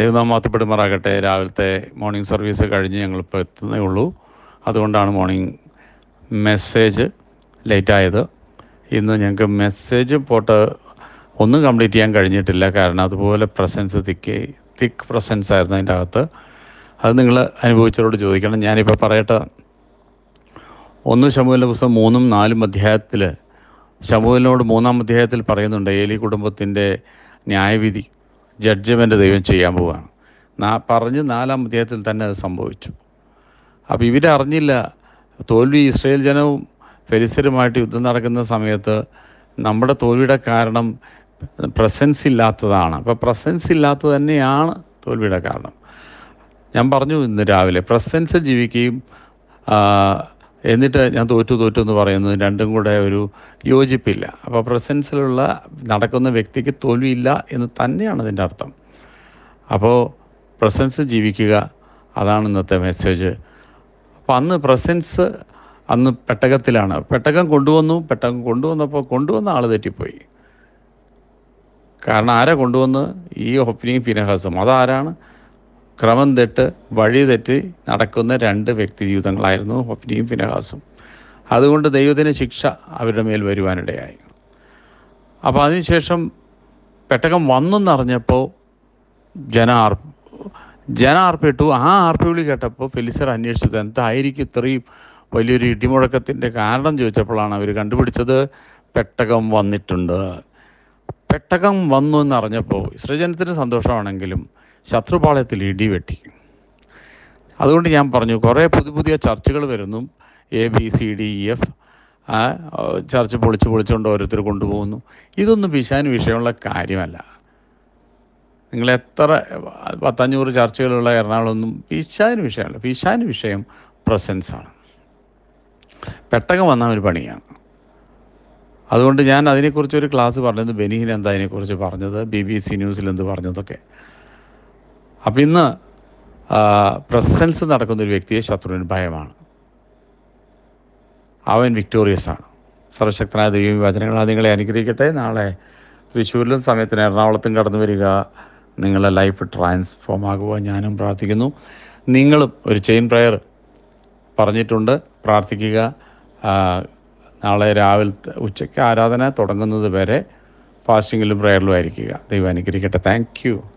ദൈവനാം മാത്തപ്പെടുമാറാകട്ടെ രാവിലത്തെ morning service കഴിഞ്ഞ് ഞങ്ങളിപ്പോൾ എത്തുന്നേ ഉള്ളൂ അതുകൊണ്ടാണ് മോർണിംഗ് മെസ്സേജ് ലേറ്റായത് ഇന്ന് ഞങ്ങൾക്ക് മെസ്സേജ് പോട്ട് ഒന്നും കംപ്ലീറ്റ് ചെയ്യാൻ കഴിഞ്ഞിട്ടില്ല കാരണം അതുപോലെ പ്രസൻസ് തിക്ക് തിക്ക് പ്രസൻസ് ആയിരുന്നു അതിൻ്റെ അകത്ത് അത് നിങ്ങൾ അനുഭവിച്ചവരോട് ചോദിക്കണം ഞാനിപ്പോൾ പറയട്ടെ ഒന്ന് ശമുവിൻ്റെ പുസ്തകം മൂന്നും നാലും അധ്യായത്തിൽ ശമുവിനോട് മൂന്നാം അധ്യായത്തിൽ പറയുന്നുണ്ട് ഏലി കുടുംബത്തിൻ്റെ ന്യായവിധി ജഡ്ജ്മെൻ്റ് ദൈവം ചെയ്യാൻ പോവുകയാണ് നാ പറഞ്ഞ് നാലാം അധ്യായത്തിൽ തന്നെ അത് സംഭവിച്ചു അപ്പോൾ ഇവരറിഞ്ഞില്ല തോൽവി ഇസ്രയേൽ ജനവും ഫെലിസരുമായിട്ട് യുദ്ധം നടക്കുന്ന സമയത്ത് നമ്മുടെ തോൽവിയുടെ കാരണം പ്രസൻസ് ഇല്ലാത്തതാണ് അപ്പോൾ പ്രസൻസ് ഇല്ലാത്തത് തന്നെയാണ് തോൽവിയുടെ കാരണം ഞാൻ പറഞ്ഞു ഇന്ന് രാവിലെ പ്രസൻസ് ജീവിക്കുകയും ആ, എന്നിട്ട് ഞാൻ തോറ്റു തോറ്റു എന്ന് പറയുന്നത് രണ്ടും കൂടെ ഒരു യോജിപ്പില്ല അപ്പോൾ പ്രസൻസിലുള്ള നടക്കുന്ന വ്യക്തിക്ക് തോൽവിയില്ല എന്ന് തന്നെയാണ് അതിൻ്റെ അർത്ഥം അപ്പോൾ പ്രസൻസ് ജീവിക്കുക അതാണ് ഇന്നത്തെ മെസ്സേജ് അപ്പോൾ അന്ന് പ്രസൻസ് അന്ന് പെട്ടകത്തിലാണ് പെട്ടകം കൊണ്ടുവന്നു പെട്ടകം കൊണ്ടുവന്നപ്പോൾ കൊണ്ടുവന്ന ആൾ തെറ്റിപ്പോയി കാരണം ആരാ കൊണ്ടുവന്ന് ഈ ഹൊപ്പിനിയും ഫിനഹാസും അതാരാണ് ക്രമം തെറ്റ് വഴി തെറ്റി നടക്കുന്ന രണ്ട് വ്യക്തി ജീവിതങ്ങളായിരുന്നു ഹൊപ്പിനിയും ഫിനഹാസും അതുകൊണ്ട് ദൈവത്തിന് ശിക്ഷ അവരുടെ മേൽ വരുവാനിടയായി അപ്പോൾ അതിനുശേഷം പെട്ടകം വന്നെന്നറിഞ്ഞപ്പോൾ ജന ആർ ജന ആർപ്പിട്ടു ആ ആർപ്പി വിളി കേട്ടപ്പോൾ ഫെലിസർ അന്വേഷിച്ചത് എന്തായിരിക്കും ഇത്രയും വലിയൊരു ഇടിമുഴക്കത്തിൻ്റെ കാരണം ചോദിച്ചപ്പോഴാണ് അവർ കണ്ടുപിടിച്ചത് പെട്ടകം വന്നിട്ടുണ്ട് പെട്ടകം വന്നു എന്നറിഞ്ഞപ്പോൾ ഇസ്രജനത്തിന് സന്തോഷമാണെങ്കിലും ശത്രുപാളയത്തിൽ ഇടി വെട്ടി അതുകൊണ്ട് ഞാൻ പറഞ്ഞു കുറേ പുതിയ പുതിയ ചർച്ചകൾ വരുന്നു A B C D E F church പൊളിച്ച് പൊളിച്ചുകൊണ്ട് ഓരോരുത്തർ കൊണ്ടുപോകുന്നു ഇതൊന്നും പിശാന് വിഷയമുള്ള കാര്യമല്ല നിങ്ങൾ എത്ര പത്തഞ്ഞൂറ് ചർച്ചകളുള്ള എറണാകുളമൊന്നും പിശാന് വിഷയമല്ല പിശാന് വിഷയം പ്രസൻസാണ് പെട്ടകം വന്ന ഒരു പണിയാണ് അതുകൊണ്ട് ഞാൻ അതിനെക്കുറിച്ച് ഒരു ക്ലാസ് പറഞ്ഞത് ബെനീൻ എന്താ അതിനെക്കുറിച്ച് പറഞ്ഞത് ബി ബി സി ന്യൂസിൽ എന്ത് പറഞ്ഞതൊക്കെ അപ്പം ഇന്ന് പ്രസൻസ് നടക്കുന്ന ഒരു വ്യക്തിയെ ശത്രുവിന് ഭയമാണ് അവൻ വിക്ടോറിയസ് ആണ് സർവശക്തനായ ദൈവം ഈ വചനങ്ങൾ നിങ്ങളെ അനുഗ്രഹിക്കട്ടെ നാളെ തൃശ്ശൂരിലും സമയത്തിന് എറണാകുളത്തും കടന്നു വരിക നിങ്ങളുടെ ലൈഫ് ട്രാൻസ്ഫോം ആകുക ഞാനും പ്രാർത്ഥിക്കുന്നു നിങ്ങളും ഒരു ചെയിൻ പ്രയർ പറഞ്ഞിട്ടുണ്ട് പ്രാർത്ഥിക്കുക ആ, നാളെ രാവിലത്തെ ഉച്ചയ്ക്ക് ആരാധന തുടങ്ങുന്നത് വരെ ഫാസ്റ്റിങ്ങിലും പ്രയറിലും ആയിരിക്കുക ദൈവം അനുഗ്രഹിക്കട്ടെ താങ്ക് യു